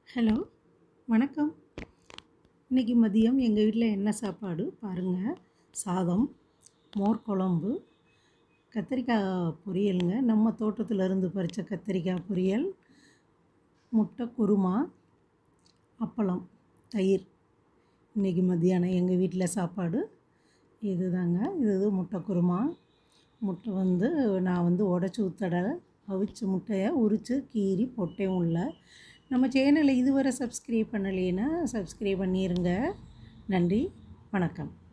hello வணக்கம் இன்றைக்கி மதியம் எங்கள் வீட்டில் என்ன சாப்பாடு பாருங்கள் சாதம் மோர் குழம்பு கத்திரிக்காய் பொரியலுங்க நம்ம தோட்டத்தில் இருந்து பறித்த கத்திரிக்காய் பொரியல் முட்டை குருமா அப்பளம் தயிர் இன்றைக்கி மதியானம் எங்கள் வீட்டில் சாப்பாடு இதுதாங்க இது முட்டை குருமா முட்டை வந்து நான் வந்து உடச்சி ஊற்றடலை அவிச்ச முட்டையை உரித்து கீறி போட்டேன் உள்ள நம்ம சேனலை இதுவரை சப்ஸ்கிரைப் பண்ணலைன்னா சப்ஸ்கிரைப் பண்ணிடுங்க நன்றி வணக்கம்